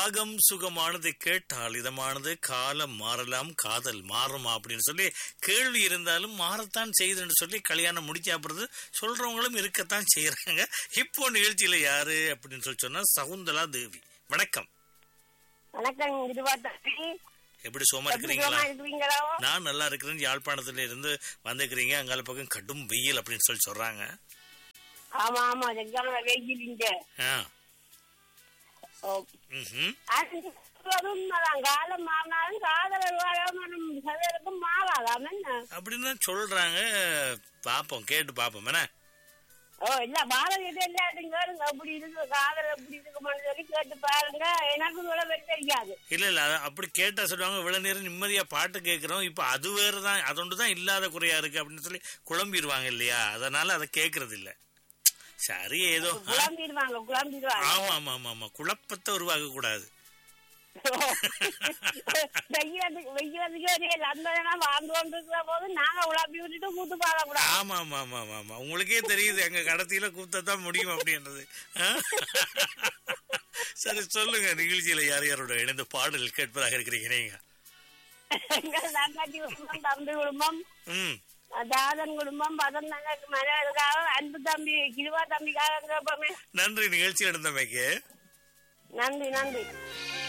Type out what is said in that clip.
ராகம் சுகமானது கேட்டால் இதமானது காலம் மாறலாம் காதல் மாறுமா அப்படின்னு சொல்லி கேள்வி இருந்தாலும் மாறத்தான் செய்யுதுன்னு சொல்லி கல்யாணம் முடிச்சு அப்புறது சொல்றவங்களும் இருக்கத்தான் செய்யறாங்க இப்போ நிகழ்ச்சியில யாரு அப்படின்னு சொல்லி சொன்னா சகுந்தலா தேவி வணக்கம் வணக்கம் இதுவா தம்பி எப்படி சோமா எப்படி இருக்கிறீங்களா சுகமா இருக்கிறீங்களா நான் நல்லா இருக்கிறேன் யாழ்ப்பாணத்துல இருந்து வந்துக்கிறீங்க அங்கால பக்கம் கடும் வெயில் அப்படின்னு சொல்லி சொல்றாங்க ஆமா ஆமா எங்கால வெயில் இங்க ஆ ஓ. ம்ஹும். அது உண்மைதான் காலம் மாறினாலும் காதல் மனம் சதவீதம் மாறாதாம் என்ன அப்படின்னு தான் சொல்றாங்க பாப்போம் கேட்டு பாப்போம் என்ன ஓ இல்ல பாரதி இது எல்லாத்தையும் கேளுங்க அப்படி இருக்கு காதல் எப்படி இருக்குமான்னு சொல்லி கேட்டு பாருங்க எனக்கு கூட வெற்றி தெரியாது இல்ல இல்ல அது அப்படி கேட்டா சொல்லுவாங்க இவ்வளவு நேரம் நிம்மதியா பாட்டு கேட்கிறோம் இப்ப அது வேறதான் அதொண்டு தான் இல்லாத குறையா இருக்கு அப்படின்னு சொல்லி குழம்பிடுவாங்க இல்லையா அதனால அதை கேட்கறது இல்ல சரி ஏதோ ஆ, குழம்பிடுவாங்க குழம்பிடுவாங்க ஆமா ஆமா ஆமா ஆமா குழப்பத்தை உருவாக்க கூடாது வெய்யறதுக்கு வெய்யறதுக்கு ஒரு அந்த நேரம் வாழ்ந்து கொண்டிருக்கிற போது நாங்க உழப்பி விட்டுட்டு கூத்து பாடக்கூடாது ஆமா ஆமா ஆமா ஆமா ஆமா உங்களுக்கே தெரியுது எங்க கடத்தில கூத்தத்தான் முடியும் அப்படின்றது ஆ? சரி சொல்லுங்க நிகழ்ச்சியில யார் யாரோட இணைந்து பாடல் கேட்பதாக இருக்கிறீங்க நீங்க எங்கள் தங்கச்சி குடும்பம் தம்பி குடும்பம் ம் தாதன் குடும்பம் பதம் தங்கச்சி மனைவிக்காக அன்பு தம்பி கிருவா தம்பிக்காக கேட்போமே நன்றி நிகழ்ச்சி நடந்தமைக்கு நன்றி நன்றி